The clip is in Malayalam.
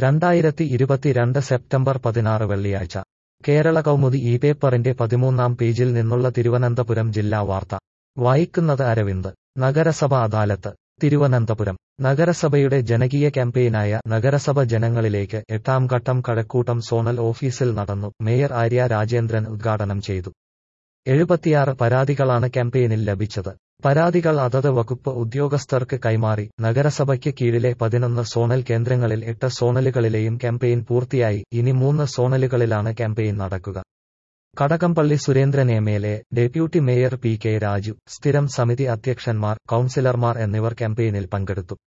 രണ്ടായിരത്തി ഇരുപത്തിരണ്ട് സെപ്റ്റംബർ പതിനാറ് വെള്ളിയാഴ്ച കേരള കൗമുദി ഈ പേപ്പറിന്റെ പതിമൂന്നാം പേജിൽ നിന്നുള്ള തിരുവനന്തപുരം ജില്ലാ വാർത്ത വായിക്കുന്നത് അരവിന്ദ് നഗരസഭ അദാലത്ത് തിരുവനന്തപുരം നഗരസഭയുടെ ജനകീയ ക്യാമ്പയിനായ നഗരസഭ ജനങ്ങളിലേക്ക് എട്ടാം ഘട്ടം കഴക്കൂട്ടം സോണൽ ഓഫീസിൽ നടന്നു മേയർ ആര്യ രാജേന്ദ്രൻ ഉദ്ഘാടനം ചെയ്തു എഴുപത്തിയാറ് പരാതികളാണ് ക്യാമ്പയിനിൽ ലഭിച്ചത് പരാതികൾ അതത് വകുപ്പ് ഉദ്യോഗസ്ഥർക്ക് കൈമാറി നഗരസഭയ്ക്ക് കീഴിലെ പതിനൊന്ന് സോണൽ കേന്ദ്രങ്ങളിൽ എട്ട് സോണലുകളിലെയും ക്യാമ്പയിൻ പൂർത്തിയായി ഇനി മൂന്ന് സോണലുകളിലാണ് ക്യാമ്പയിൻ നടക്കുക Kadakampally Surendran M L A deputy mayor P K Raju സ്ഥിരം സമിതി അധ്യക്ഷന്മാർ കൌൺസിലർമാർ എന്നിവർ ക്യാമ്പയിനിൽ പങ്കെടുത്തു